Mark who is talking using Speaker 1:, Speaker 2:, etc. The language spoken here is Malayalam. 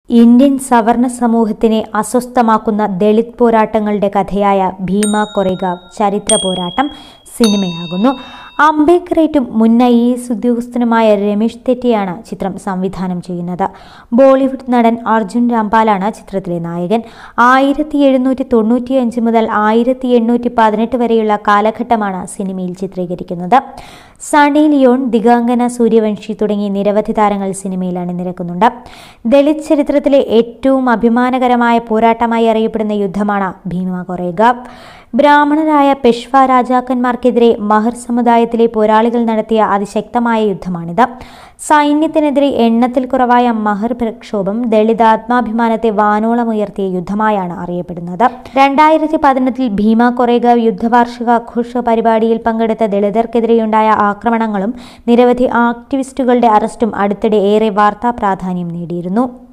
Speaker 1: ഇന്ത്യൻ സവർണ സമൂഹത്തിനെ അസ്വസ്ഥമാക്കുന്ന ദളിത് പോരാട്ടങ്ങളുടെ കഥയായ ഭീമ കൊറേഗാവ് ചരിത്ര പോരാട്ടം സിനിമയാകുന്നു അംബേദ്കറേറ്റും മുൻ ഐ എ എസ് ഉദ്യോഗസ്ഥനുമായ രമേശ് തെറ്റിയാണ് ചിത്രം സംവിധാനം ചെയ്യുന്നത് ബോളിവുഡ് നടൻ അർജുൻ രാംപാലാണ് ചിത്രത്തിലെ നായകൻ ആയിരത്തി എഴുന്നൂറ്റി തൊണ്ണൂറ്റിയഞ്ച് മുതൽ ആയിരത്തി എണ്ണൂറ്റി പതിനെട്ട് വരെയുള്ള കാലഘട്ടമാണ് സിനിമയിൽ ചിത്രീകരിക്കുന്നത് സണി ലിയോൺ ദിഗാംഗന സൂര്യവംശി തുടങ്ങി നിരവധി താരങ്ങൾ സിനിമയിൽ അണിനിരക്കുന്നുണ്ട് ദളിത് ചരിത്രത്തിലെ ഏറ്റവും അഭിമാനകരമായ പോരാട്ടമായി അറിയപ്പെടുന്ന യുദ്ധമാണ് ഭീമ കൊറേഗാവ് ബ്രാഹ്മണരായ പെഷ്വ രാജാക്കന്മാർക്കെതിരെ മഹർ സമുദായത്തിലെ പോരാളികൾ നടത്തിയ അതിശക്തമായ യുദ്ധമാണിത് സൈന്യത്തിനെതിരെ എണ്ണത്തിൽ കുറവായ മഹർ പ്രക്ഷോഭം ദളിത് ആത്മാഭിമാനത്തെ വാനോളം ഉയർത്തിയ യുദ്ധമായാണ് അറിയപ്പെടുന്നത് രണ്ടായിരത്തി പതിനെട്ടിൽ ഭീമ കൊറേഗാവ് യുദ്ധവാർഷികാഘോഷ പരിപാടിയിൽ പങ്കെടുത്ത ദളിതർക്കെതിരെയുണ്ടായ ആക്രമണങ്ങളും നിരവധി ആക്ടിവിസ്റ്റുകളുടെ അറസ്റ്റും അടുത്തിടെ ഏറെ വാർത്താ പ്രാധാന്യം നേടിയിരുന്നു